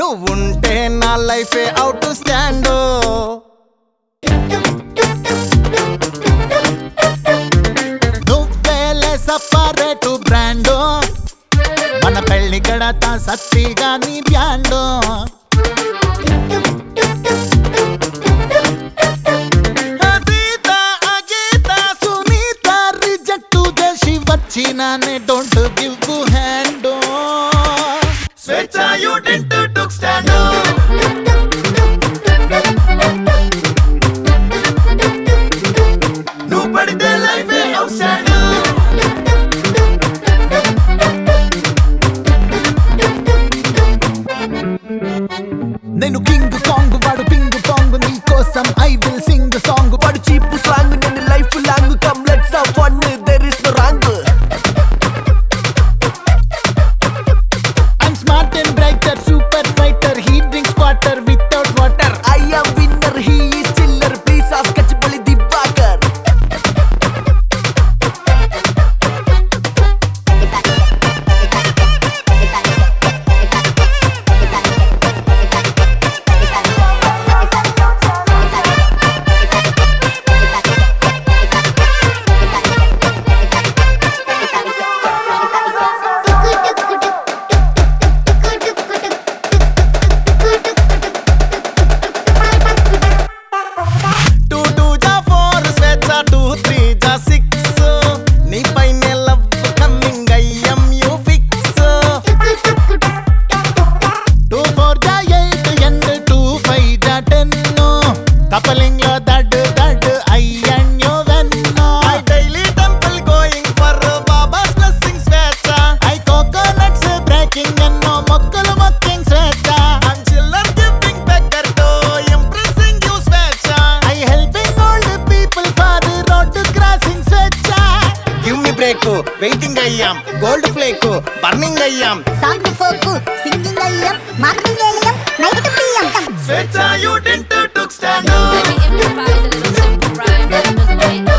నువ్వుంటే నా లైఫే అవుట్ స్టాండ్ నువ్వేలే సపరేటు బ్రాండ్ మన పెళ్లి కడతా సత్తిగా నీ బ్యాండ్ సీత అగీత సునీత రిజెక్ట్ చేసి వచ్చినానే don't give hand Swechha you didn't took stand నువ్వు పడితే లైఫ్ అవుట్ స్టాండ్ నేను కింగ్ సాంగ్ వాడు పింగ్ సాంగ్ నీ కోసం ఐ విల్ సింగ్ సాంగ్ వాడు చీప్ స్లాంగ్ నేను life long come let's have fun there is no wrong I'm smart and brighter super fighter he drinks water without water I am winner he is chiller please ask Kachipalli Diwakar two two జా four Swechha two three జా six నీ పైన love coming I'm you fix two four జా eight and two five జా ten coupling లో దడ్ దడ్ I and you when I daily temple going for Baba's blessing Swechha I coconuts breaking ఎన్నో మొక్కలు మొక్కింగ్ Swechha I'm chiller giving backer to impressing you Swechha I helping old people for road crossing Swechha give me break waiting అయ్యాం gold flake burning అయ్యాం song ఫోకు singing అయ్యం marking అయ్యం night పియ్యం Swechha you didn't took stand Let me improvise a little simple rhyme that doesn't make no